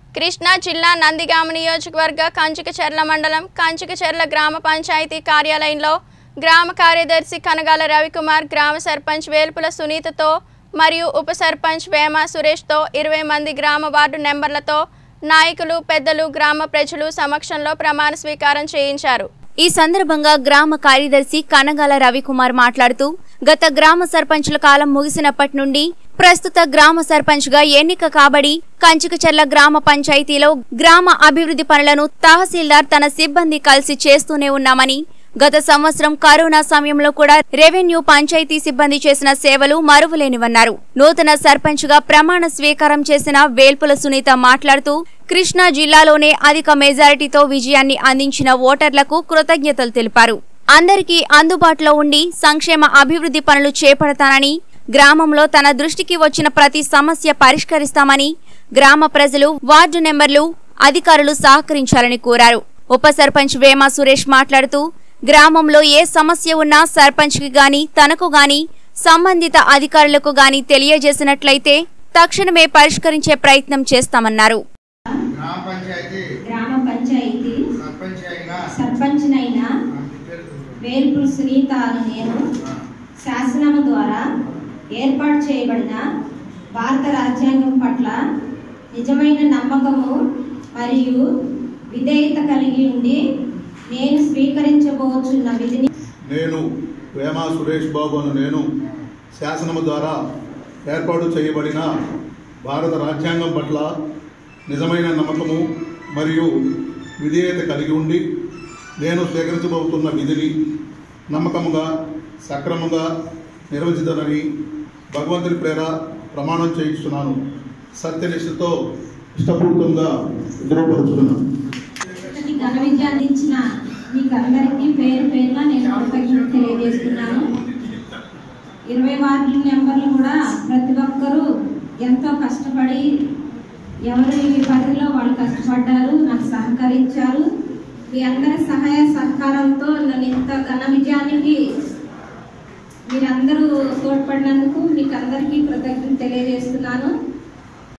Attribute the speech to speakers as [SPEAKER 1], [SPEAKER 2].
[SPEAKER 1] కృష్ణా జిల్లా నందిగామ నియోజకవర్గ కంచుకచెర్ల మండలం కంచుకచెర్ల గ్రామ పంచాయతీ కార్యాలయంలో గ్రామ కార్యదర్శి కనగాల రవికుమార్ గ్రామ సర్పంచ్ వేల్పుల సునీతతో మరియు ఉప సర్పంచ్ వేమ సురేష్తో ఇరవై మంది గ్రామ వార్డు నెంబర్లతో నాయకులు పెద్దలు గ్రామ ప్రజలు సమక్షంలో ప్రమాణ స్వీకారం చేయించారు
[SPEAKER 2] ఈ సందర్భంగా గ్రామ కార్యదర్శి కనగాల రవికుమార్ మాట్లాడుతూ గత గ్రామ సర్పంచుల కాలం ముగిసినప్పటి నుండి ప్రస్తుత గ్రామ సర్పంచ్ గా ఎన్నిక కాబడి కంచుకచర్ల గ్రామ పంచాయతీలో గ్రామ అభివృద్ధి పనులను తహసీల్దార్ తన సిబ్బంది కలిసి చేస్తూనే ఉన్నామని గత సంవత్సరం కరోనా సమయంలో కూడా రెవెన్యూ పంచాయతీ సిబ్బంది చేసిన సేవలు మరువలేనివన్నారు నూతన సర్పంచ్ గా ప్రమాణ స్వీకారం చేసిన వేల్పుల సునీత మాట్లాడుతూ కృష్ణా జిల్లాలోనే అధిక మెజారిటీతో విజయాన్ని అందించిన ఓటర్లకు కృతజ్ఞతలు తెలిపారు అందరికీ అందుబాటులో ఉండి సంక్షేమ అభివృద్ధి పనులు చేపడతానని గ్రామంలో తన దృష్టికి వచ్చిన ప్రతి సమస్య పరిష్కరిస్తామని గ్రామ ప్రజలు వార్డు నెంబర్లు అధికారులు సహకరించాలని కోరారు ఉప సర్పంచ్ వేమ సురేష్ మాట్లాడుతూ గ్రామంలో ఏ సమస్య ఉన్నా సర్పంచ్కి గాని తనకు గాని సంబంధిత అధికారులకు గాని తెలియజేసినట్లయితే తక్షణమే పరిష్కరించే ప్రయత్నం చేస్తామన్నారు
[SPEAKER 3] గ్రామ పంచాయతీ
[SPEAKER 4] గ్రామ పంచాయతీ
[SPEAKER 3] సర్పంచ్ అయిన
[SPEAKER 4] సర్పంచ్నైన వేల్పుల్ సునీత అను నేను శాసనం ద్వారా ఏర్పాటు చేయబడిన భారత రాజ్యాంగం పట్ల నిజమైన నమ్మకము మరియు విధేయత కలిగి ఉండి నేను స్వీకరించబోచున్న విధిని
[SPEAKER 5] నేను వేమ సురేష్ బాబు అను నేను శాసనము ద్వారా ఏర్పాటు చేయబడిన భారత రాజ్యాంగం పట్ల నిజమైన నమ్మకము మరియు విధేయత కలిగి ఉండి నేను స్వీకరించబోతున్న విధిని నమ్మకముగా సక్రమంగా నిర్వహించదనని భగవంతుని ప్రేర ప్రమాణం చేయిస్తున్నాను సత్యనిష్టతో ఇష్టపూర్వకంగా ధృవపరుచుతున్నాను
[SPEAKER 4] ఇంతటి ఘన విద్య అందించిన మీకు అందరికీ పేరు పేరున నేను కృతజ్ఞత తెలియజేస్తున్నాను ఇరవై వార్డు నెంబర్లు కూడా ప్రతి ఒక్కరూ ఎంతో కష్టపడి ఎవరి పరిధిలో వాళ్ళు కష్టపడ్డారు నాకు సహకరించారు మీ అందరి సహాయ సహకారంతో నన్ను ఇంత ఘన విజయానికి మీరందరూ తోడ్పడినందుకు మీకు అందరికీ కృతజ్ఞత తెలియజేస్తున్నాను